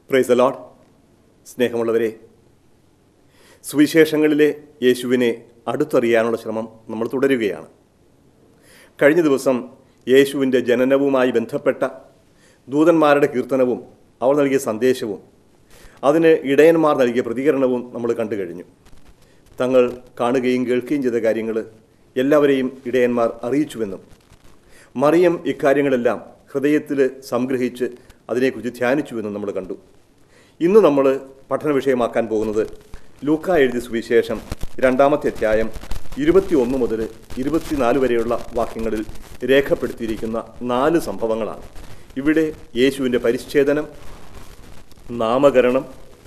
price load സ്നേഹമുള്ളവരെ സുവിശേഷങ്ങളിലെ യേശുവിനെ അടുത്തറിയാനുള്ള ശ്രമം നമ്മൾ തുടരുകയാണ് കഴിഞ്ഞ ദിവസം യേശുവിൻ്റെ ജനനവുമായി ബന്ധപ്പെട്ട ദൂതന്മാരുടെ കീർത്തനവും അവർ നൽകിയ സന്ദേശവും അതിന് ഇടയന്മാർ നൽകിയ പ്രതികരണവും നമ്മൾ കണ്ടു കഴിഞ്ഞു തങ്ങൾ കാണുകയും കേൾക്കുകയും ചെയ്ത കാര്യങ്ങൾ എല്ലാവരെയും ഇടയന്മാർ അറിയിച്ചുവെന്നും മറിയം ഇക്കാര്യങ്ങളെല്ലാം ഹൃദയത്തിൽ സംഗ്രഹിച്ച് അതിനെക്കുറിച്ച് ധ്യാനിച്ചുവെന്നും നമ്മൾ കണ്ടു ഇന്ന് നമ്മൾ പഠന വിഷയമാക്കാൻ പോകുന്നത് ലൂക്ക എഴുതിയ സുവിശേഷം രണ്ടാമത്തെ അധ്യായം ഇരുപത്തിയൊന്ന് മുതൽ ഇരുപത്തിനാല് വരെയുള്ള വാക്യങ്ങളിൽ രേഖപ്പെടുത്തിയിരിക്കുന്ന നാല് സംഭവങ്ങളാണ് ഇവിടെ യേശുവിൻ്റെ പരിച്ഛേദനം നാമകരണം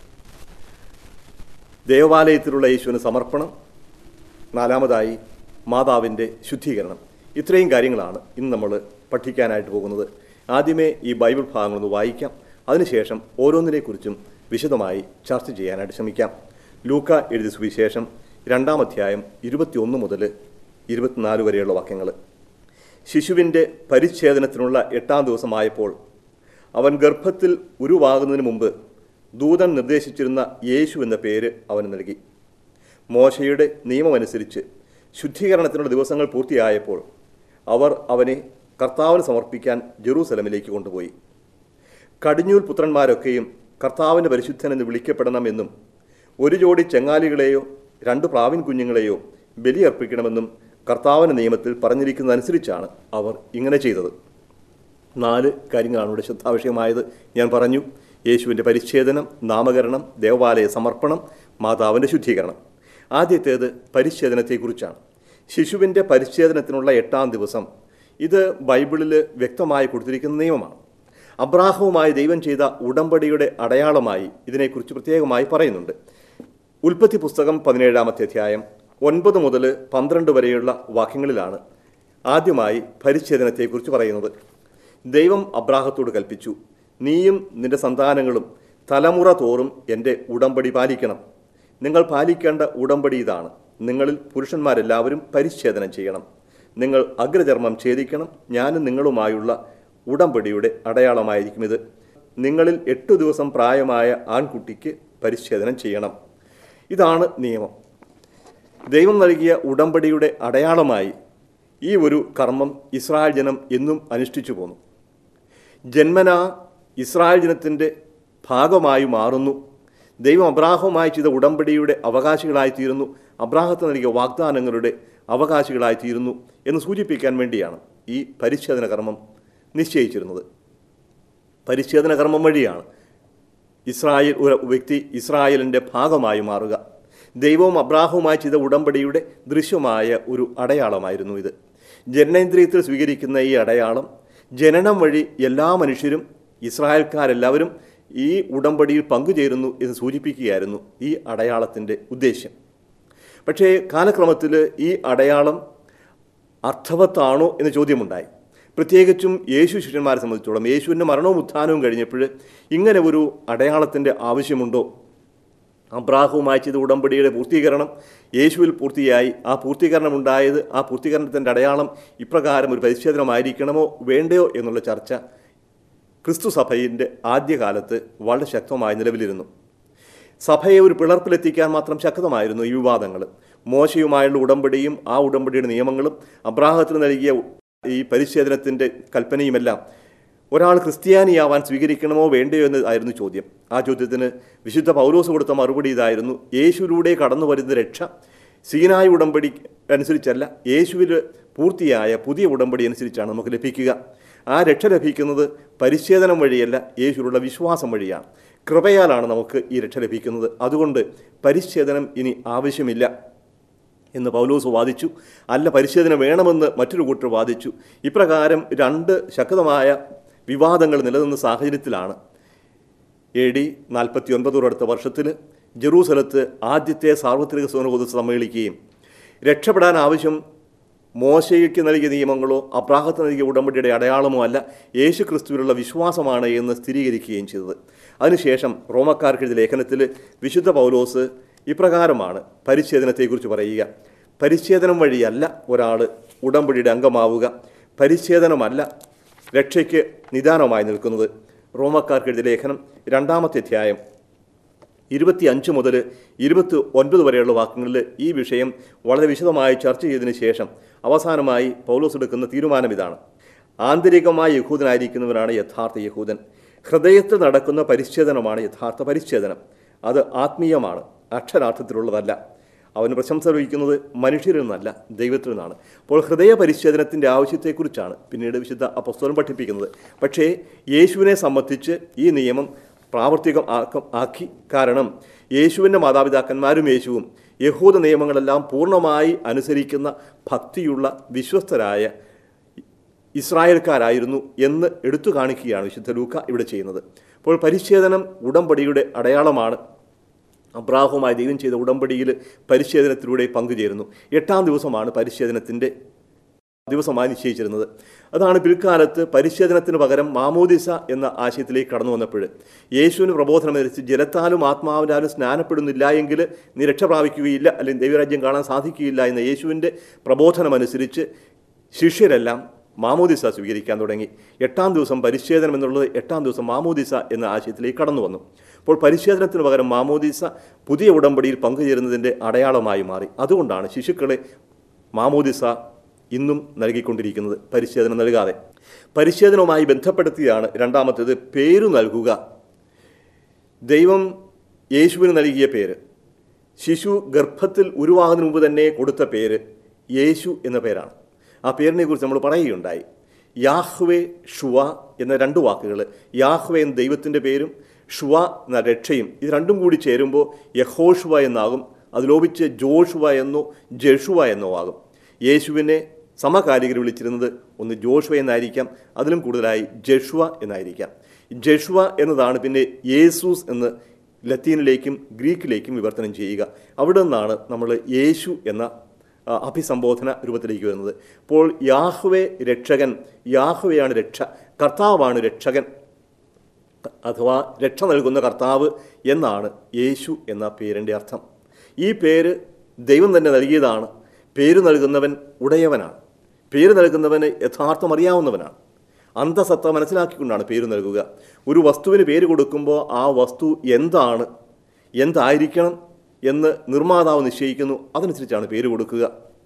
ദേവാലയത്തിലുള്ള യേശുവിന് സമർപ്പണം നാലാമതായി മാതാവിൻ്റെ ശുദ്ധീകരണം ഇത്രയും കാര്യങ്ങളാണ് ഇന്ന് നമ്മൾ പഠിക്കാനായിട്ട് പോകുന്നത് ആദ്യമേ ഈ ബൈബിൾ ഭാഗങ്ങളൊന്ന് വായിക്കാം അതിനുശേഷം ഓരോന്നിനെക്കുറിച്ചും വിശദമായി ചർച്ച ചെയ്യാനായിട്ട് ശ്രമിക്കാം ലൂക്ക എഴുതിയ സുവിശേഷം രണ്ടാം അധ്യായം ഇരുപത്തിയൊന്ന് മുതൽ ഇരുപത്തിനാല് വരെയുള്ള വാക്യങ്ങൾ ശിശുവിൻ്റെ പരിച്ഛേദനത്തിനുള്ള എട്ടാം ദിവസമായപ്പോൾ അവൻ ഗർഭത്തിൽ ഉരുവാകുന്നതിന് മുമ്പ് ദൂതൻ നിർദ്ദേശിച്ചിരുന്ന യേശു എന്ന പേര് അവന് നൽകി മോശയുടെ നിയമമനുസരിച്ച് ശുദ്ധീകരണത്തിനുള്ള ദിവസങ്ങൾ പൂർത്തിയായപ്പോൾ അവർ അവനെ കർത്താവിന് സമർപ്പിക്കാൻ ജെറൂസലമിലേക്ക് കൊണ്ടുപോയി കടിഞ്ഞൂൽ പുത്രന്മാരൊക്കെയും കർത്താവിൻ്റെ പരിശുദ്ധൻ എന്ന് വിളിക്കപ്പെടണമെന്നും ഒരു ജോഡി ചെങ്ങാലികളെയോ രണ്ട് പ്രാവിൻ കുഞ്ഞുങ്ങളെയോ ബലിയർപ്പിക്കണമെന്നും കർത്താവിൻ്റെ നിയമത്തിൽ പറഞ്ഞിരിക്കുന്നതനുസരിച്ചാണ് അവർ ഇങ്ങനെ ചെയ്തത് നാല് കാര്യങ്ങളാണ് ഇവിടെ ശ്രദ്ധാവിഷയമായത് ഞാൻ പറഞ്ഞു യേശുവിൻ്റെ പരിച്ഛേദനം നാമകരണം ദേവാലയ സമർപ്പണം മാതാവിൻ്റെ ശുദ്ധീകരണം ആദ്യത്തേത് പരിച്ഛേദനത്തെക്കുറിച്ചാണ് ശിശുവിൻ്റെ പരിച്ഛേദനത്തിനുള്ള എട്ടാം ദിവസം ഇത് ബൈബിളിൽ വ്യക്തമായി കൊടുത്തിരിക്കുന്ന നിയമമാണ് അബ്രാഹവുമായി ദൈവം ചെയ്ത ഉടമ്പടിയുടെ അടയാളമായി ഇതിനെക്കുറിച്ച് പ്രത്യേകമായി പറയുന്നുണ്ട് ഉൽപ്പത്തി പുസ്തകം പതിനേഴാമത്തെ അധ്യായം ഒൻപത് മുതൽ പന്ത്രണ്ട് വരെയുള്ള വാക്യങ്ങളിലാണ് ആദ്യമായി പരിച്ഛേദനത്തെക്കുറിച്ച് പറയുന്നത് ദൈവം അബ്രാഹത്തോട് കൽപ്പിച്ചു നീയും നിന്റെ സന്താനങ്ങളും തലമുറ തോറും എൻ്റെ ഉടമ്പടി പാലിക്കണം നിങ്ങൾ പാലിക്കേണ്ട ഉടമ്പടി ഇതാണ് നിങ്ങളിൽ പുരുഷന്മാരെല്ലാവരും പരിച്ഛേദനം ചെയ്യണം നിങ്ങൾ അഗ്രചർമ്മം ഛേദിക്കണം ഞാനും നിങ്ങളുമായുള്ള ഉടമ്പടിയുടെ അടയാളമായിരിക്കും ഇത് നിങ്ങളിൽ എട്ടു ദിവസം പ്രായമായ ആൺകുട്ടിക്ക് പരിച്ഛേദനം ചെയ്യണം ഇതാണ് നിയമം ദൈവം നൽകിയ ഉടമ്പടിയുടെ അടയാളമായി ഈ ഒരു കർമ്മം ഇസ്രായേൽ ജനം എന്നും അനുഷ്ഠിച്ചു പോന്നു ജന്മന ഇസ്രായേൽ ജനത്തിൻ്റെ ഭാഗമായി മാറുന്നു ദൈവം അബ്രാഹവുമായി ചെയ്ത ഉടമ്പടിയുടെ അവകാശികളായിത്തീരുന്നു അബ്രാഹത്തിന് നൽകിയ വാഗ്ദാനങ്ങളുടെ അവകാശികളായിത്തീരുന്നു എന്ന് സൂചിപ്പിക്കാൻ വേണ്ടിയാണ് ഈ പരിച്ഛേദന കർമ്മം നിശ്ചയിച്ചിരുന്നത് പരിച്ഛേദന കർമ്മം വഴിയാണ് ഇസ്രായേൽ ഒരു വ്യക്തി ഇസ്രായേലിൻ്റെ ഭാഗമായി മാറുക ദൈവവും അബ്രാഹവുമായി ചെയ്ത ഉടമ്പടിയുടെ ദൃശ്യമായ ഒരു അടയാളമായിരുന്നു ഇത് ജനനേന്ദ്രിയത്തിൽ സ്വീകരിക്കുന്ന ഈ അടയാളം ജനനം വഴി എല്ലാ മനുഷ്യരും ഇസ്രായേൽക്കാരെല്ലാവരും ഈ ഉടമ്പടിയിൽ പങ്കുചേരുന്നു എന്ന് സൂചിപ്പിക്കുകയായിരുന്നു ഈ അടയാളത്തിൻ്റെ ഉദ്ദേശ്യം പക്ഷേ കാലക്രമത്തിൽ ഈ അടയാളം അർത്ഥവത്താണോ എന്ന ചോദ്യമുണ്ടായി പ്രത്യേകിച്ചും യേശു ശിഷ്യന്മാരെ സംബന്ധിച്ചോളം യേശുവിൻ്റെ മരണവും ഉത്ഥാനവും കഴിഞ്ഞപ്പോൾ ഇങ്ങനെ ഒരു അടയാളത്തിൻ്റെ ആവശ്യമുണ്ടോ അബ്രാഹവുമായി ചെയ്ത ഉടമ്പടിയുടെ പൂർത്തീകരണം യേശുവിൽ പൂർത്തിയായി ആ പൂർത്തീകരണം ഉണ്ടായത് ആ പൂർത്തീകരണത്തിൻ്റെ അടയാളം ഇപ്രകാരം ഒരു പരിച്ഛേദനമായിരിക്കണമോ വേണ്ടയോ എന്നുള്ള ചർച്ച ക്രിസ്തു സഭയിൻ്റെ ആദ്യകാലത്ത് വളരെ ശക്തമായി നിലവിലിരുന്നു സഭയെ ഒരു പിളർപ്പിലെത്തിക്കാൻ മാത്രം ശക്തമായിരുന്നു ഈ വിവാദങ്ങൾ മോശയുമായുള്ള ഉടമ്പടിയും ആ ഉടമ്പടിയുടെ നിയമങ്ങളും അബ്രാഹത്തിന് നൽകിയ ഈ പരിച്ഛേദനത്തിൻ്റെ കൽപ്പനയുമെല്ലാം ഒരാൾ ക്രിസ്ത്യാനിയാവാൻ സ്വീകരിക്കണമോ വേണ്ടയോ എന്ന് ആയിരുന്നു ചോദ്യം ആ ചോദ്യത്തിന് വിശുദ്ധ പൗലോസ് കൊടുത്ത മറുപടി ഇതായിരുന്നു യേശുവിലൂടെ കടന്നു വരുന്ന രക്ഷ സീനായ ഉടമ്പടി അനുസരിച്ചല്ല യേശുവിൽ പൂർത്തിയായ പുതിയ ഉടമ്പടി അനുസരിച്ചാണ് നമുക്ക് ലഭിക്കുക ആ രക്ഷ ലഭിക്കുന്നത് പരിച്ഛേദനം വഴിയല്ല യേശുവിലുള്ള വിശ്വാസം വഴിയാണ് കൃപയാലാണ് നമുക്ക് ഈ രക്ഷ ലഭിക്കുന്നത് അതുകൊണ്ട് പരിച്ഛേദനം ഇനി ആവശ്യമില്ല എന്ന് പൗലോസ് വാദിച്ചു അല്ല പരിച്ഛേദനം വേണമെന്ന് മറ്റൊരു കൂട്ടർ വാദിച്ചു ഇപ്രകാരം രണ്ട് ശക്തമായ വിവാദങ്ങൾ നിലനിന്ന സാഹചര്യത്തിലാണ് എ ഡി നാൽപ്പത്തി ഒൻപതോടടുത്ത വർഷത്തിൽ ജെറൂസലത്ത് ആദ്യത്തെ സാർവത്രിക സോനബോധ സമ്മേളിക്കുകയും രക്ഷപ്പെടാൻ ആവശ്യം മോശയ്ക്ക് നൽകിയ നിയമങ്ങളോ അബ്രാഹത്തിന് നൽകിയ ഉടമ്പടിയുടെ അടയാളമോ അല്ല യേശു ക്രിസ്തുവിലുള്ള വിശ്വാസമാണ് എന്ന് സ്ഥിരീകരിക്കുകയും ചെയ്തത് അതിനുശേഷം റോമക്കാർക്ക് എഴുതിയ ലേഖനത്തിൽ വിശുദ്ധ പൗലോസ് ഇപ്രകാരമാണ് പരിച്ഛേദനത്തെക്കുറിച്ച് പറയുക പരിച്ഛേദനം വഴിയല്ല ഒരാൾ ഉടമ്പടിയുടെ അംഗമാവുക പരിച്ഛേദനമല്ല രക്ഷയ്ക്ക് നിദാനമായി നിൽക്കുന്നത് റോമക്കാർക്ക് എഴുതിയ ലേഖനം രണ്ടാമത്തെ അധ്യായം ഇരുപത്തി അഞ്ച് മുതൽ ഇരുപത്തി ഒൻപത് വരെയുള്ള വാക്യങ്ങളിൽ ഈ വിഷയം വളരെ വിശദമായി ചർച്ച ചെയ്തതിന് ശേഷം അവസാനമായി പൗലോസ് എടുക്കുന്ന തീരുമാനം ഇതാണ് ആന്തരികമായി യഹൂദനായിരിക്കുന്നവനാണ് യഥാർത്ഥ യഹൂദൻ ഹൃദയത്തിൽ നടക്കുന്ന പരിച്ഛേദനമാണ് യഥാർത്ഥ പരിച്ഛേദനം അത് ആത്മീയമാണ് അക്ഷരാർത്ഥത്തിലുള്ളതല്ല അവന് പ്രശംസ ലഭിക്കുന്നത് മനുഷ്യരിൽ നിന്നല്ല ദൈവത്തിൽ നിന്നാണ് അപ്പോൾ ഹൃദയ പരിച്ഛേദനത്തിൻ്റെ ആവശ്യത്തെക്കുറിച്ചാണ് പിന്നീട് വിശുദ്ധ അപസ്തോലം പഠിപ്പിക്കുന്നത് പക്ഷേ യേശുവിനെ സംബന്ധിച്ച് ഈ നിയമം പ്രാവർത്തികം ആക്കം ആക്കി കാരണം യേശുവിൻ്റെ മാതാപിതാക്കന്മാരും യേശുവും യഹൂദ നിയമങ്ങളെല്ലാം പൂർണ്ണമായി അനുസരിക്കുന്ന ഭക്തിയുള്ള വിശ്വസ്തരായ ഇസ്രായേൽക്കാരായിരുന്നു എന്ന് എടുത്തു കാണിക്കുകയാണ് വിശുദ്ധ ലൂക്ക ഇവിടെ ചെയ്യുന്നത് അപ്പോൾ പരിച്ഛേദനം ഉടമ്പടിയുടെ അടയാളമാണ് അബ്രാഹുമായി ദൈവം ചെയ്ത ഉടമ്പടിയിൽ പരിച്ഛേദനത്തിലൂടെ പങ്കുചേരുന്നു എട്ടാം ദിവസമാണ് പരിച്ഛേദനത്തിൻ്റെ ദിവസമായി നിശ്ചയിച്ചിരുന്നത് അതാണ് പിൽക്കാലത്ത് പരിച്ഛേദനത്തിന് പകരം മാമോദിസ എന്ന ആശയത്തിലേക്ക് കടന്നു വന്നപ്പോൾ യേശുവിന് പ്രബോധനം ധരിച്ച് ജലത്താലും ആത്മാവിനാലും സ്നാനപ്പെടുന്നില്ല എങ്കിൽ നീ രക്ഷ പ്രാപിക്കുകയില്ല അല്ലെങ്കിൽ ദൈവരാജ്യം കാണാൻ സാധിക്കുകയില്ല എന്ന യേശുവിൻ്റെ പ്രബോധനമനുസരിച്ച് ശിഷ്യരെല്ലാം മാമോദിസ സ്വീകരിക്കാൻ തുടങ്ങി എട്ടാം ദിവസം പരിച്ഛേദനം എന്നുള്ളത് എട്ടാം ദിവസം മാമോദിസ എന്ന ആശയത്തിലേക്ക് കടന്നു വന്നു അപ്പോൾ പരിച്ഛേദനത്തിന് പകരം മാമോദിസ പുതിയ ഉടമ്പടിയിൽ പങ്കുചേരുന്നതിൻ്റെ അടയാളമായി മാറി അതുകൊണ്ടാണ് ശിശുക്കളെ മാമോദിസ ഇന്നും നൽകിക്കൊണ്ടിരിക്കുന്നത് പരിച്ഛേദനം നൽകാതെ പരിച്ഛേദനവുമായി ബന്ധപ്പെടുത്തിയാണ് രണ്ടാമത്തേത് പേരു നൽകുക ദൈവം യേശുവിന് നൽകിയ പേര് ശിശു ഗർഭത്തിൽ ഉരുവാകുന്നതിന് മുമ്പ് തന്നെ കൊടുത്ത പേര് യേശു എന്ന പേരാണ് ആ പേരിനെ കുറിച്ച് നമ്മൾ പറയുകയുണ്ടായി യാഹ്വേ ഷുവ എന്ന രണ്ട് വാക്കുകൾ യാഹ്വേ എന്ന ദൈവത്തിൻ്റെ പേരും ഷുവ എന്ന രക്ഷയും ഇത് രണ്ടും കൂടി ചേരുമ്പോൾ യഹോഷുവ എന്നാകും അത് ലോപിച്ച് ജോഷുവ എന്നോ ജഷുവ എന്നോ ആകും യേശുവിനെ സമകാലികർ വിളിച്ചിരുന്നത് ഒന്ന് ജോഷുവ എന്നായിരിക്കാം അതിലും കൂടുതലായി ജഷുവ എന്നായിരിക്കാം ജഷുവ എന്നതാണ് പിന്നെ യേസൂസ് എന്ന് ലത്തീനിലേക്കും ഗ്രീക്കിലേക്കും വിവർത്തനം ചെയ്യുക അവിടെ നിന്നാണ് നമ്മൾ യേശു എന്ന ആ, അഭിസംബോധന രൂപത്തിലേക്ക് വരുന്നത് അപ്പോൾ യാഹ്വേ രക്ഷകൻ യാഹ്വയാണ് രക്ഷ കർത്താവാണ് രക്ഷകൻ അഥവാ രക്ഷ നൽകുന്ന കർത്താവ് എന്നാണ് യേശു എന്ന പേരിൻ്റെ അർത്ഥം ഈ പേര് ദൈവം തന്നെ നൽകിയതാണ് പേര് നൽകുന്നവൻ ഉടയവനാണ് പേര് നൽകുന്നവന് യഥാർത്ഥം അറിയാവുന്നവനാണ് അന്തസത്ത മനസ്സിലാക്കിക്കൊണ്ടാണ് പേര് നൽകുക ഒരു വസ്തുവിന് പേര് കൊടുക്കുമ്പോൾ ആ വസ്തു എന്താണ് എന്തായിരിക്കണം എന്ന് നിർമ്മാതാവ് നിശ്ചയിക്കുന്നു അതനുസരിച്ചാണ് പേര് കൊടുക്കുക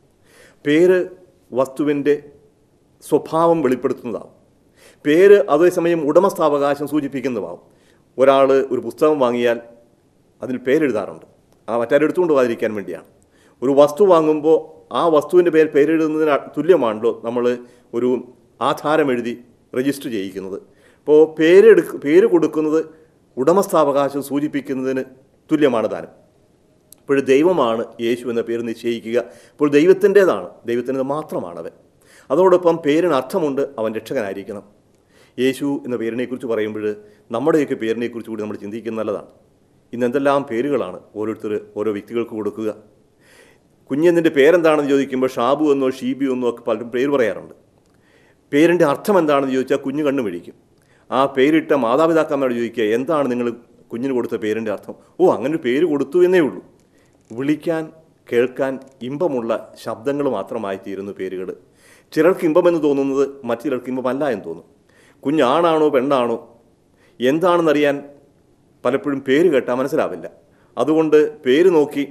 പേര് വസ്തുവിൻ്റെ സ്വഭാവം വെളിപ്പെടുത്തുന്നതാവും പേര് അതേസമയം ഉടമസ്ഥാവകാശം സൂചിപ്പിക്കുന്നതാവും ഒരാൾ ഒരു പുസ്തകം വാങ്ങിയാൽ അതിൽ പേരെഴുതാറുണ്ട് ആ മറ്റാരും എടുത്തുകൊണ്ട് പോകാതിരിക്കാൻ വേണ്ടിയാണ് ഒരു വസ്തു വാങ്ങുമ്പോൾ ആ വസ്തുവിൻ്റെ പേര് പേരെഴുതുന്നതിന് തുല്യമാണല്ലോ നമ്മൾ ഒരു ആധാരം എഴുതി രജിസ്റ്റർ ചെയ്യിക്കുന്നത് അപ്പോൾ പേരെടുക്ക് പേര് കൊടുക്കുന്നത് ഉടമസ്ഥാവകാശം സൂചിപ്പിക്കുന്നതിന് തുല്യമാണ് താനും ഇപ്പോൾ ദൈവമാണ് യേശു എന്ന പേര് നിശ്ചയിക്കുക ഇപ്പോൾ ദൈവത്തിൻ്റേതാണ് ദൈവത്തിൻ്റെത് മാത്രമാണ് അവൻ അതോടൊപ്പം പേരിന് അർത്ഥമുണ്ട് അവൻ രക്ഷകനായിരിക്കണം യേശു എന്ന പേരിനെക്കുറിച്ച് പറയുമ്പോൾ നമ്മുടെയൊക്കെ പേരിനെക്കുറിച്ച് കൂടി നമ്മൾ ചിന്തിക്കുന്നത് നല്ലതാണ് ഇന്ന് എന്തെല്ലാം പേരുകളാണ് ഓരോരുത്തർ ഓരോ വ്യക്തികൾക്ക് കൊടുക്കുക കുഞ്ഞെന്നിൻ്റെ പേരെന്താണെന്ന് ചോദിക്കുമ്പോൾ ഷാബു എന്നോ ഷീബി എന്നോ ഒക്കെ പലരും പേര് പറയാറുണ്ട് പേരിൻ്റെ അർത്ഥം എന്താണെന്ന് ചോദിച്ചാൽ കുഞ്ഞ് കണ്ണു പിടിക്കും ആ പേരിട്ട മാതാപിതാക്കന്മാരോട് ചോദിക്കുക എന്താണ് നിങ്ങൾ കുഞ്ഞിന് കൊടുത്ത പേരിൻ്റെ അർത്ഥം ഓ അങ്ങനെ ഒരു പേര് കൊടുത്തു എന്നേ ഉള്ളൂ വിളിക്കാൻ കേൾക്കാൻ ഇമ്പമുള്ള ശബ്ദങ്ങൾ മാത്രമായി തീരുന്നു പേരുകൾ ചിലർക്ക് ഇമ്പമെന്ന് തോന്നുന്നത് മറ്റു ചിലർക്ക് ഇമ്പമല്ല എന്ന് തോന്നും കുഞ്ഞാണാണോ പെണ്ണാണോ എന്താണെന്നറിയാൻ പലപ്പോഴും പേര് കേട്ടാൽ മനസ്സിലാവില്ല അതുകൊണ്ട് പേര് നോക്കി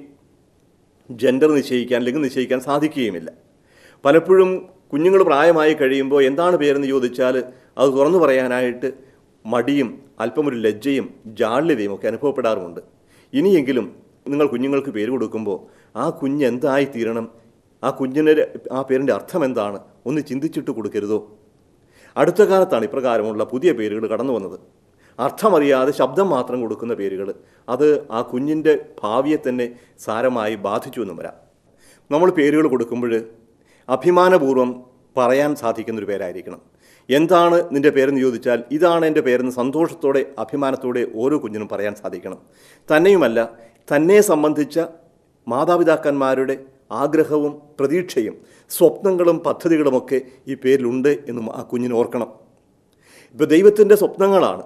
ജെൻഡർ നിശ്ചയിക്കാൻ ലിംഗം നിശ്ചയിക്കാൻ സാധിക്കുകയുമില്ല പലപ്പോഴും കുഞ്ഞുങ്ങൾ പ്രായമായി കഴിയുമ്പോൾ എന്താണ് പേരെന്ന് ചോദിച്ചാൽ അത് തുറന്നു പറയാനായിട്ട് മടിയും അല്പം ഒരു ലജ്ജയും ജാള്യതയും ഒക്കെ അനുഭവപ്പെടാറുമുണ്ട് ഇനിയെങ്കിലും നിങ്ങൾ കുഞ്ഞുങ്ങൾക്ക് പേര് കൊടുക്കുമ്പോൾ ആ കുഞ്ഞ് എന്തായി തീരണം ആ കുഞ്ഞിന് ആ പേരിൻ്റെ അർത്ഥം എന്താണ് ഒന്ന് ചിന്തിച്ചിട്ട് കൊടുക്കരുതോ അടുത്ത കാലത്താണ് ഇപ്രകാരമുള്ള പുതിയ പേരുകൾ കടന്നു വന്നത് അർത്ഥമറിയാതെ ശബ്ദം മാത്രം കൊടുക്കുന്ന പേരുകൾ അത് ആ കുഞ്ഞിൻ്റെ ഭാവിയെ തന്നെ സാരമായി ബാധിച്ചു എന്നും വരാം നമ്മൾ പേരുകൾ കൊടുക്കുമ്പോൾ അഭിമാനപൂർവ്വം പറയാൻ സാധിക്കുന്നൊരു പേരായിരിക്കണം എന്താണ് നിൻ്റെ പേരെന്ന് ചോദിച്ചാൽ ഇതാണ് എൻ്റെ പേരെന്ന് സന്തോഷത്തോടെ അഭിമാനത്തോടെ ഓരോ കുഞ്ഞിനും പറയാൻ സാധിക്കണം തന്നെയുമല്ല തന്നെ സംബന്ധിച്ച മാതാപിതാക്കന്മാരുടെ ആഗ്രഹവും പ്രതീക്ഷയും സ്വപ്നങ്ങളും പദ്ധതികളുമൊക്കെ ഈ പേരിലുണ്ട് എന്നും ആ കുഞ്ഞിന് ഓർക്കണം ഇപ്പോൾ ദൈവത്തിൻ്റെ സ്വപ്നങ്ങളാണ്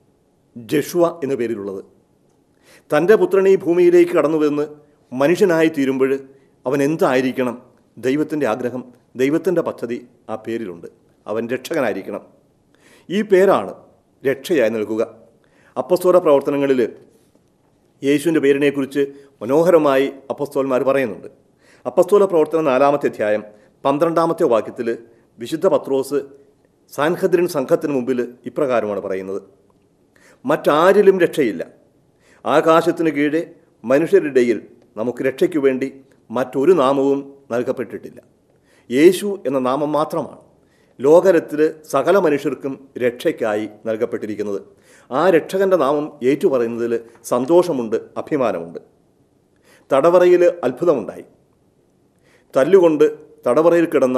ജഷുവ എന്ന പേരിലുള്ളത് തൻ്റെ പുത്രൻ ഈ ഭൂമിയിലേക്ക് കടന്നു വന്ന് മനുഷ്യനായി തീരുമ്പോൾ അവൻ എന്തായിരിക്കണം ദൈവത്തിൻ്റെ ആഗ്രഹം ദൈവത്തിൻ്റെ പദ്ധതി ആ പേരിലുണ്ട് അവൻ രക്ഷകനായിരിക്കണം ഈ പേരാണ് രക്ഷയായി നൽകുക അപ്പസ്തോല പ്രവർത്തനങ്ങളിൽ യേശുവിൻ്റെ പേരിനെക്കുറിച്ച് മനോഹരമായി അപ്പസ്തോലന്മാർ പറയുന്നുണ്ട് അപ്പസ്തോല പ്രവർത്തനം നാലാമത്തെ അധ്യായം പന്ത്രണ്ടാമത്തെ വാക്യത്തിൽ വിശുദ്ധ പത്രോസ് സാൻഹദ്രിൻ സംഘത്തിന് മുമ്പിൽ ഇപ്രകാരമാണ് പറയുന്നത് മറ്റാരിലും രക്ഷയില്ല ആകാശത്തിന് കീഴെ മനുഷ്യരുടെ ഇടയിൽ നമുക്ക് രക്ഷയ്ക്കു വേണ്ടി മറ്റൊരു നാമവും നൽകപ്പെട്ടിട്ടില്ല യേശു എന്ന നാമം മാത്രമാണ് ലോകരത്തിൽ സകല മനുഷ്യർക്കും രക്ഷയ്ക്കായി നൽകപ്പെട്ടിരിക്കുന്നത് ആ രക്ഷകന്റെ നാമം ഏറ്റുപറയുന്നതിൽ സന്തോഷമുണ്ട് അഭിമാനമുണ്ട് തടവറയിൽ അത്ഭുതമുണ്ടായി തല്ലുകൊണ്ട് തടവറയിൽ കിടന്ന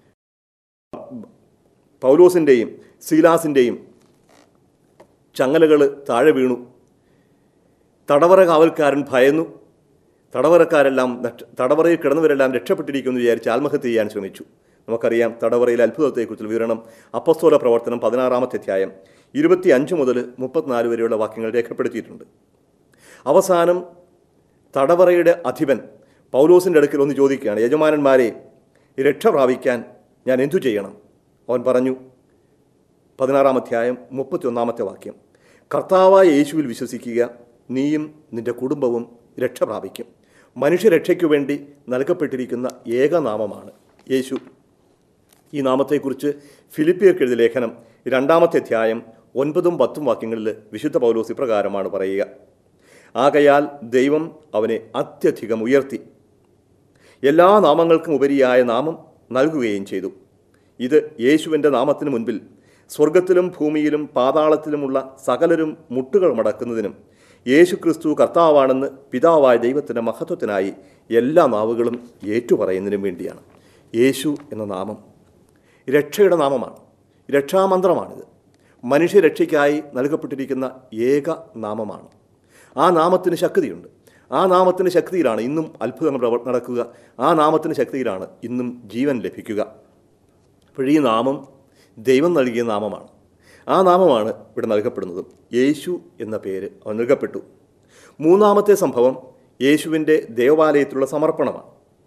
പൗലോസിൻ്റെയും സീലാസിൻ്റെയും ചങ്ങലകൾ താഴെ വീണു തടവറ കാവൽക്കാരൻ ഭയന്നു തടവറക്കാരെല്ലാം നഷ്ട- തടവറയിൽ കിടന്നവരെല്ലാം രക്ഷപ്പെട്ടിരിക്കുമെന്ന് വിചാരിച്ച് ആത്മഹത്യ ചെയ്യാൻ ശ്രമിച്ചു നമുക്കറിയാം തടവറയിലെ അത്ഭുതത്തെക്കുറിച്ചുള്ള വിവരണം അപ്പസ്തോല പ്രവർത്തനം പതിനാറാമത്തെ അധ്യായം ഇരുപത്തി അഞ്ച് മുതൽ മുപ്പത്തിനാല് വരെയുള്ള വാക്യങ്ങൾ രേഖപ്പെടുത്തിയിട്ടുണ്ട് അവസാനം തടവറയുടെ അധിപൻ പൗലോസിൻ്റെ അടുക്കൽ ഒന്ന് ചോദിക്കുകയാണ് യജമാനന്മാരെ രക്ഷ പ്രാപിക്കാൻ ഞാൻ എന്തു ചെയ്യണം അവൻ പറഞ്ഞു പതിനാറാം അധ്യായം മുപ്പത്തിയൊന്നാമത്തെ വാക്യം കർത്താവായ യേശുവിൽ വിശ്വസിക്കുക നീയും നിന്റെ കുടുംബവും രക്ഷ പ്രാപിക്കും മനുഷ്യരക്ഷയ്ക്കു വേണ്ടി നൽകപ്പെട്ടിരിക്കുന്ന ഏകനാമമാണ് യേശു ഈ നാമത്തെക്കുറിച്ച് ഫിലിപ്പിയർക്ക് എഴുതിയ ലേഖനം രണ്ടാമത്തെ അധ്യായം ഒൻപതും പത്തും വാക്യങ്ങളിൽ വിശുദ്ധ പൗലോസ് ഇപ്രകാരമാണ് പറയുക ആകയാൽ ദൈവം അവനെ അത്യധികം ഉയർത്തി എല്ലാ നാമങ്ങൾക്കും ഉപരിയായ നാമം നൽകുകയും ചെയ്തു ഇത് യേശുവിൻ്റെ നാമത്തിന് മുൻപിൽ സ്വർഗത്തിലും ഭൂമിയിലും പാതാളത്തിലുമുള്ള സകലരും മുട്ടുകൾ മടക്കുന്നതിനും യേശു ക്രിസ്തു കർത്താവാണെന്ന് പിതാവായ ദൈവത്തിൻ്റെ മഹത്വത്തിനായി എല്ലാ നാവുകളും ഏറ്റുപറയുന്നതിനും വേണ്ടിയാണ് യേശു എന്ന നാമം രക്ഷയുടെ നാമമാണ് രക്ഷാമന്ത്രമാണിത് മനുഷ്യരക്ഷയ്ക്കായി നൽകപ്പെട്ടിരിക്കുന്ന ഏക നാമമാണ് ആ നാമത്തിന് ശക്തിയുണ്ട് ആ നാമത്തിന് ശക്തിയിലാണ് ഇന്നും അത്ഭുതങ്ങൾ പ്രവ- നടക്കുക ആ നാമത്തിന് ശക്തിയിലാണ് ഇന്നും ജീവൻ ലഭിക്കുക അപ്പോൾ ഈ നാമം ദൈവം നൽകിയ നാമമാണ് ആ നാമമാണ് ഇവിടെ നൽകപ്പെടുന്നതും യേശു എന്ന പേര് അവൻ നൽകപ്പെട്ടു മൂന്നാമത്തെ സംഭവം യേശുവിൻ്റെ ദേവാലയത്തിലുള്ള സമർപ്പണമാണ്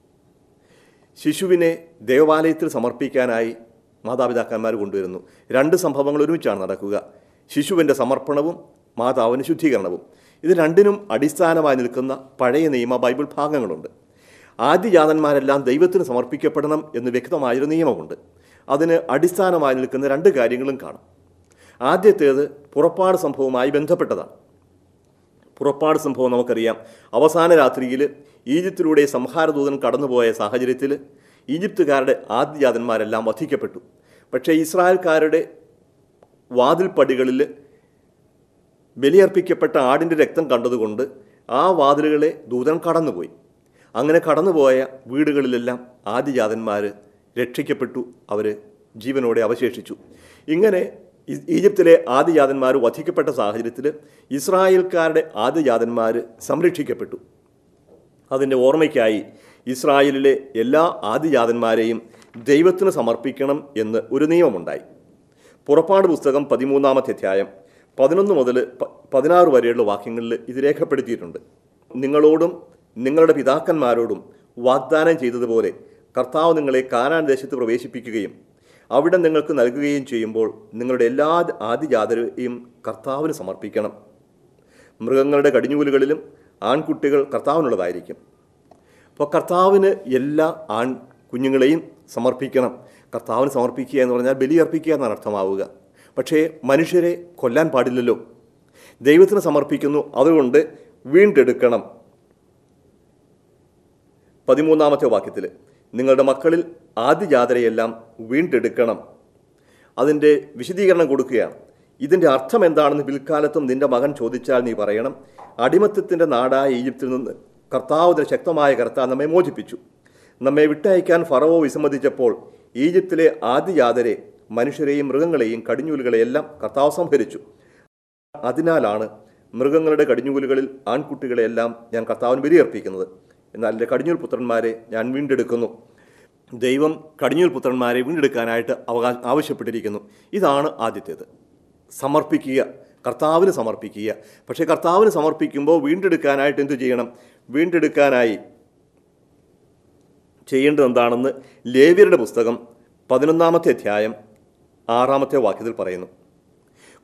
ശിശുവിനെ ദേവാലയത്തിൽ സമർപ്പിക്കാനായി മാതാപിതാക്കന്മാർ കൊണ്ടുവരുന്നു രണ്ട് സംഭവങ്ങൾ ഒരുമിച്ചാണ് നടക്കുക ശിശുവിൻ്റെ സമർപ്പണവും മാതാവിന് ശുദ്ധീകരണവും ഇത് രണ്ടിനും അടിസ്ഥാനമായി നിൽക്കുന്ന പഴയ നിയമ ബൈബിൾ ഭാഗങ്ങളുണ്ട് ആദ്യജാതന്മാരെല്ലാം ദൈവത്തിന് സമർപ്പിക്കപ്പെടണം എന്ന് വ്യക്തമായൊരു നിയമമുണ്ട് അതിന് അടിസ്ഥാനമായി നിൽക്കുന്ന രണ്ട് കാര്യങ്ങളും കാണും ആദ്യത്തേത് പുറപ്പാട് സംഭവവുമായി ബന്ധപ്പെട്ടതാണ് പുറപ്പാട് സംഭവം നമുക്കറിയാം അവസാന രാത്രിയിൽ ഈജിപ്തിലൂടെ സംഹാരദൂതൻ കടന്നുപോയ സാഹചര്യത്തിൽ ഈജിപ്തുകാരുടെ ആദ്യജാതന്മാരെല്ലാം വധിക്കപ്പെട്ടു പക്ഷേ ഇസ്രായേൽക്കാരുടെ വാതിൽപ്പടികളിൽ ബലിയർപ്പിക്കപ്പെട്ട ആടിൻ്റെ രക്തം കണ്ടതുകൊണ്ട് ആ വാതിലുകളെ ദൂതൻ കടന്നുപോയി അങ്ങനെ കടന്നുപോയ വീടുകളിലെല്ലാം ആദ്യജാതന്മാർ രക്ഷിക്കപ്പെട്ടു അവർ ജീവനോടെ അവശേഷിച്ചു ഇങ്ങനെ ഈ- ഈജിപ്തിലെ ആദ്യജാതന്മാർ വധിക്കപ്പെട്ട സാഹചര്യത്തിൽ ഇസ്രായേൽക്കാരുടെ ആദ്യജാതന്മാർ സംരക്ഷിക്കപ്പെട്ടു അതിൻ്റെ ഓർമ്മയ്ക്കായി ഇസ്രായേലിലെ എല്ലാ ആദിജാതന്മാരെയും ദൈവത്തിന് സമർപ്പിക്കണം എന്ന് ഒരു നിയമമുണ്ടായി പുറപ്പാട് പുസ്തകം പതിമൂന്നാമത്തെ അധ്യായം പതിനൊന്ന് മുതൽ പ- പതിനാറ് വരെയുള്ള വാക്യങ്ങളിൽ ഇത് രേഖപ്പെടുത്തിയിട്ടുണ്ട് നിങ്ങളോടും നിങ്ങളുടെ പിതാക്കന്മാരോടും വാഗ്ദാനം ചെയ്തതുപോലെ കർത്താവ് നിങ്ങളെ കാനാൻ ദേശത്ത് പ്രവേശിപ്പിക്കുകയും അവിടെ നിങ്ങൾക്ക് നൽകുകയും ചെയ്യുമ്പോൾ നിങ്ങളുടെ എല്ലാ ആദിജാതരെയും കർത്താവിന് സമർപ്പിക്കണം മൃഗങ്ങളുടെ കടിഞ്ഞൂലുകളിലും ആൺകുട്ടികൾ കർത്താവിനുള്ളതായിരിക്കും അപ്പോൾ കർത്താവിന് എല്ലാ ആൺ കുഞ്ഞുങ്ങളെയും സമർപ്പിക്കണം കർത്താവിന് സമർപ്പിക്കുക എന്ന് പറഞ്ഞാൽ ബലിയർപ്പിക്കുക എന്നാണ് അർത്ഥമാവുക പക്ഷേ മനുഷ്യരെ കൊല്ലാൻ പാടില്ലല്ലോ ദൈവത്തിന് സമർപ്പിക്കുന്നു അതുകൊണ്ട് വീണ്ടെടുക്കണം പതിമൂന്നാമത്തെ വാക്യത്തിൽ നിങ്ങളുടെ മക്കളിൽ ആദ്യജാതരെയെല്ലാം വീണ്ടെടുക്കണം അതിൻ്റെ വിശദീകരണം കൊടുക്കുകയാണ് ഇതിൻ്റെ അർത്ഥം എന്താണെന്ന് പിൽക്കാലത്തും നിന്റെ മകൻ ചോദിച്ചാൽ നീ പറയണം അടിമത്തത്തിൻ്റെ നാടായ ഈജിപ്തിൽ നിന്ന് കർത്താവിൻ്റെ ശക്തമായ കർത്താവ് നമ്മെ മോചിപ്പിച്ചു നമ്മെ വിട്ടയക്കാൻ ഫറവോ വിസമ്മതിച്ചപ്പോൾ ഈജിപ്തിലെ ആദ്യജാതരെ മനുഷ്യരെയും മൃഗങ്ങളെയും കടിഞ്ഞൂലുകളെയെല്ലാം കർത്താവ് സംഹരിച്ചു അതിനാലാണ് മൃഗങ്ങളുടെ കടിഞ്ഞൂലുകളിൽ ആൺകുട്ടികളെയെല്ലാം ഞാൻ കർത്താവിന് ബലിയർപ്പിക്കുന്നത് എന്നാൽ എൻ്റെ കടിഞ്ഞൂൽ പുത്രന്മാരെ ഞാൻ വീണ്ടെടുക്കുന്നു ദൈവം കടിഞ്ഞൂൽ പുത്രന്മാരെ വീണ്ടെടുക്കാനായിട്ട് അവകാശ ആവശ്യപ്പെട്ടിരിക്കുന്നു ഇതാണ് ആദ്യത്തേത് സമർപ്പിക്കുക കർത്താവിന് സമർപ്പിക്കുക പക്ഷേ കർത്താവിന് സമർപ്പിക്കുമ്പോൾ വീണ്ടെടുക്കാനായിട്ട് എന്തു ചെയ്യണം വീണ്ടെടുക്കാനായി ചെയ്യേണ്ടത് എന്താണെന്ന് ലേവ്യരുടെ പുസ്തകം പതിനൊന്നാമത്തെ അധ്യായം ആറാമത്തെ വാക്യത്തിൽ പറയുന്നു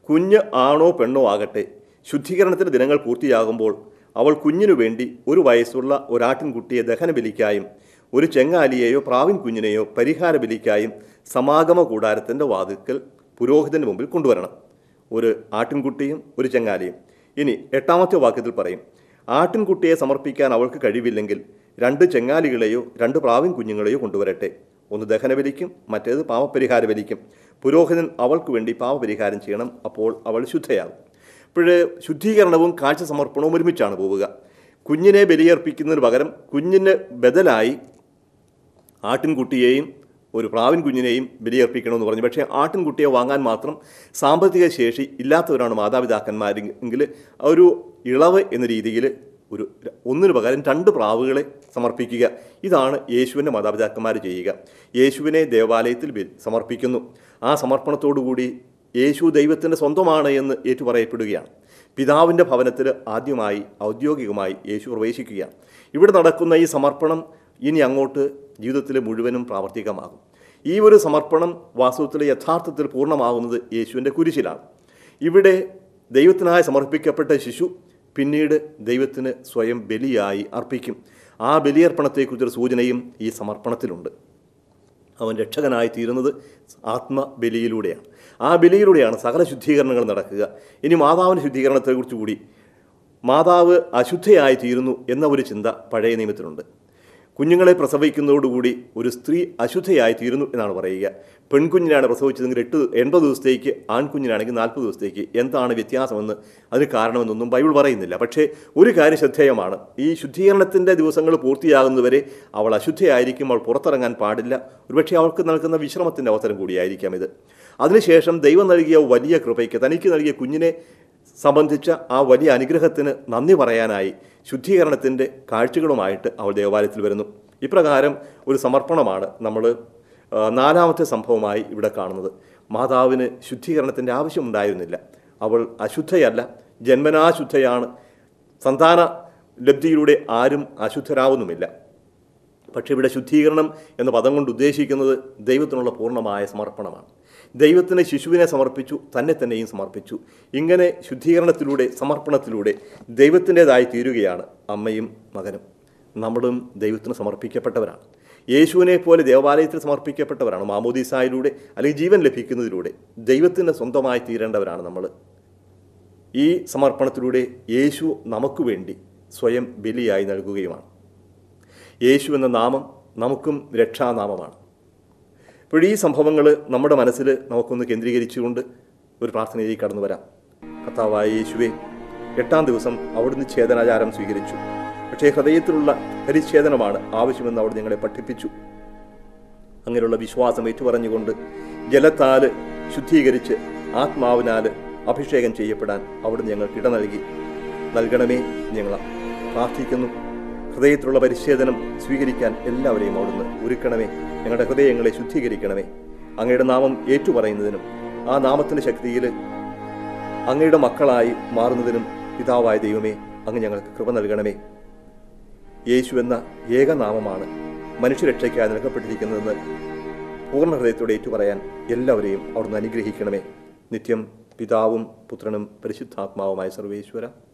കുഞ്ഞ് ആണോ പെണ്ണോ ആകട്ടെ ശുദ്ധീകരണത്തിൻ്റെ ദിനങ്ങൾ പൂർത്തിയാകുമ്പോൾ അവൾ കുഞ്ഞിനു വേണ്ടി ഒരു വയസ്സുള്ള ഒരാട്ടിൻകുട്ടിയെ ദഹനബലിക്കായും ഒരു ചെങ്ങാലിയെയോ പ്രാവിൻ കുഞ്ഞിനെയോ പരിഹാര ബലിക്കായും സമാഗമ കൂടാരത്തിൻ്റെ വാതിൽക്കൽ പുരോഹിതന് മുമ്പിൽ കൊണ്ടുവരണം ഒരു ആട്ടിൻകുട്ടിയും ഒരു ചെങ്ങാലിയും ഇനി എട്ടാമത്തെ വാക്യത്തിൽ പറയും ആട്ടിൻകുട്ടിയെ സമർപ്പിക്കാൻ അവൾക്ക് കഴിവില്ലെങ്കിൽ രണ്ട് ചെങ്ങാലികളെയോ രണ്ട് പ്രാവിൻ കുഞ്ഞുങ്ങളെയോ കൊണ്ടുവരട്ടെ ഒന്ന് ദഹനബലിക്കും മറ്റേത് പാവപരിഹാര ബലിക്കും പുരോഹിതൻ അവൾക്ക് വേണ്ടി പാവപരിഹാരം ചെയ്യണം അപ്പോൾ അവൾ ശുദ്ധയാകും ഇപ്പോഴ് ശുദ്ധീകരണവും കാഴ്ച സമർപ്പണവും ഒരുമിച്ചാണ് പോവുക കുഞ്ഞിനെ ബലിയർപ്പിക്കുന്നതിന് പകരം കുഞ്ഞിന് ബദലായി ആട്ടിൻകുട്ടിയെയും ഒരു പ്രാവിൻ കുഞ്ഞിനെയും ബലിയർപ്പിക്കണമെന്ന് പറഞ്ഞു പക്ഷേ ആട്ടിൻകുട്ടിയെ വാങ്ങാൻ മാത്രം സാമ്പത്തിക ശേഷി ഇല്ലാത്തവരാണ് മാതാപിതാക്കന്മാരെങ്കിൽ ഒരു ഇളവ് എന്ന രീതിയിൽ ഒരു ഒന്നിനു പകരം രണ്ട് പ്രാവുകളെ സമർപ്പിക്കുക ഇതാണ് യേശുവിൻ്റെ മാതാപിതാക്കന്മാർ ചെയ്യുക യേശുവിനെ ദേവാലയത്തിൽ ബലി സമർപ്പിക്കുന്നു ആ സമർപ്പണത്തോടുകൂടി യേശു ദൈവത്തിൻ്റെ സ്വന്തമാണ് എന്ന് ഏറ്റുപറയപ്പെടുകയാണ് പിതാവിൻ്റെ ഭവനത്തിൽ ആദ്യമായി ഔദ്യോഗികമായി യേശു പ്രവേശിക്കുകയാണ് ഇവിടെ നടക്കുന്ന ഈ സമർപ്പണം ഇനി അങ്ങോട്ട് ജീവിതത്തിൽ മുഴുവനും പ്രാവർത്തികമാകും ഈ ഒരു സമർപ്പണം വാസ്തവത്തിൽ യഥാർത്ഥത്തിൽ പൂർണ്ണമാകുന്നത് യേശുവിൻ്റെ കുരിശിലാണ് ഇവിടെ ദൈവത്തിനായി സമർപ്പിക്കപ്പെട്ട ശിശു പിന്നീട് ദൈവത്തിന് സ്വയം ബലിയായി അർപ്പിക്കും ആ ബലിയർപ്പണത്തെക്കുറിച്ചൊരു സൂചനയും ഈ സമർപ്പണത്തിലുണ്ട് അവൻ രക്ഷകനായി തീരുന്നത് ആത്മബലിയിലൂടെയാണ് ആ ബലിയിലൂടെയാണ് സകല ശുദ്ധീകരണങ്ങൾ നടക്കുക ഇനി മാതാവിൻ്റെ ശുദ്ധീകരണത്തെക്കുറിച്ച് കൂടി മാതാവ് അശുദ്ധയായി തീരുന്നു എന്ന ഒരു ചിന്ത പഴയ നിയമത്തിലുണ്ട് കുഞ്ഞുങ്ങളെ പ്രസവിക്കുന്നതോടുകൂടി ഒരു സ്ത്രീ അശുദ്ധയായി തീരുന്നു എന്നാണ് പറയുക പെൺകുഞ്ഞിനാണ് പ്രസവിച്ചതെങ്കിൽ എട്ട് എൺപത് ദിവസത്തേക്ക് ആൺകുഞ്ഞിനാണെങ്കിൽ നാൽപ്പത് ദിവസത്തേക്ക് എന്താണ് വ്യത്യാസമെന്ന് അതിന് കാരണമെന്നൊന്നും ബൈബിൾ പറയുന്നില്ല പക്ഷേ ഒരു കാര്യം ശ്രദ്ധേയമാണ് ഈ ശുദ്ധീകരണത്തിൻ്റെ ദിവസങ്ങൾ പൂർത്തിയാകുന്നവരെ അവൾ അശുദ്ധയായിരിക്കും അവൾ പുറത്തിറങ്ങാൻ പാടില്ല ഒരുപക്ഷെ അവൾക്ക് നൽകുന്ന വിശ്രമത്തിൻ്റെ അവസരം കൂടിയായിരിക്കാം ഇത് അതിനുശേഷം ദൈവം നൽകിയ വലിയ കൃപയ്ക്ക് തനിക്ക് നൽകിയ കുഞ്ഞിനെ സംബന്ധിച്ച ആ വലിയ അനുഗ്രഹത്തിന് നന്ദി പറയാനായി ശുദ്ധീകരണത്തിൻ്റെ കാഴ്ചകളുമായിട്ട് അവൾ ദേവാലയത്തിൽ വരുന്നു ഇപ്രകാരം ഒരു സമർപ്പണമാണ് നമ്മൾ ആ, നാലാമത്തെ സംഭവമായി ഇവിടെ കാണുന്നത് മാതാവിന് ശുദ്ധീകരണത്തിൻ്റെ ആവശ്യമുണ്ടായിരുന്നില്ല അവൾ അശുദ്ധയല്ല ജന്മനാ ശുദ്ധയാണ് സന്താന ലബ്ധിയിലൂടെ ആരും അശുദ്ധരാവുന്നുമില്ല പക്ഷേ ഇവിടെ ശുദ്ധീകരണം എന്ന പദം കൊണ്ട് ഉദ്ദേശിക്കുന്നത് ദൈവത്തിനുള്ള പൂർണ്ണമായ സമർപ്പണമാണ് ദൈവത്തിന് ശിശുവിനെ സമർപ്പിച്ചു തന്നെ തന്നെയും സമർപ്പിച്ചു ഇങ്ങനെ ശുദ്ധീകരണത്തിലൂടെ സമർപ്പണത്തിലൂടെ ദൈവത്തിൻ്റെതായി തീരുകയാണ് അമ്മയും മകനും നമ്മളും ദൈവത്തിന് സമർപ്പിക്കപ്പെട്ടവരാണ് യേശുവിനെ പോലെ ദേവാലയത്തിൽ സമർപ്പിക്കപ്പെട്ടവരാണ് മാമോദീസായിലൂടെ അല്ലെങ്കിൽ ജീവൻ ലഭിക്കുന്നതിലൂടെ ദൈവത്തിൻ്റെ സ്വന്തമായി തീരേണ്ടവരാണ് നമ്മൾ ഈ സമർപ്പണത്തിലൂടെ യേശു നമുക്ക് വേണ്ടി സ്വയം ബലിയായി നൽകുകയുമാണ് യേശു എന്ന നാമം നമുക്കും രക്ഷാനാമമാണ് ഇപ്പോൾ ഈ സംഭവങ്ങൾ നമ്മുടെ മനസ്സിൽ നമുക്കൊന്ന് കേന്ദ്രീകരിച്ചുകൊണ്ട് ഒരു പ്രാർത്ഥനയിലേക്ക് കടന്നു വരാം കർത്താവായ യേശുവെ എട്ടാം ദിവസം അവിടുന്ന് ഛേദനാചാരം സ്വീകരിച്ചു പക്ഷേ ഹൃദയത്തിലുള്ള പരിച്ഛേദനമാണ് ആവശ്യമെന്ന് അവിടെ ഞങ്ങളെ പഠിപ്പിച്ചു അങ്ങനെയുള്ള വിശ്വാസം ഏറ്റുപറഞ്ഞുകൊണ്ട് ജലത്താല് ശുദ്ധീകരിച്ച് ആത്മാവിനാൽ അഭിഷേകം ചെയ്യപ്പെടാൻ അവിടുന്ന് ഞങ്ങൾക്ക് ഇട നൽകി നൽകണമേ ഞങ്ങൾ പ്രാർത്ഥിക്കുന്നു ഹൃദയത്തിലുള്ള പരിച്ഛേദനം സ്വീകരിക്കാൻ എല്ലാവരെയും അവിടുന്ന് ഒരുക്കണമേ ഞങ്ങളുടെ ഹൃദയങ്ങളെ ശുദ്ധീകരിക്കണമേ അങ്ങയുടെ നാമം ഏറ്റുപറയുന്നതിനും ആ നാമത്തിൻ്റെ ശക്തിയിൽ അങ്ങയുടെ മക്കളായി മാറുന്നതിനും പിതാവായ ദൈവമേ അങ്ങ് ഞങ്ങൾക്ക് കൃപ നൽകണമേ യേശു എന്ന ഏകനാമമാണ് മനുഷ്യരക്ഷയ്ക്കായി നൽകപ്പെട്ടിരിക്കുന്നതെന്ന് പൂർണ്ണ ഹൃദയത്തോടെ ഏറ്റുപറയാൻ എല്ലാവരെയും അവിടുന്ന് അനുഗ്രഹിക്കണമേ നിത്യം പിതാവും പുത്രനും പരിശുദ്ധാത്മാവുമായ സർവേശ്വര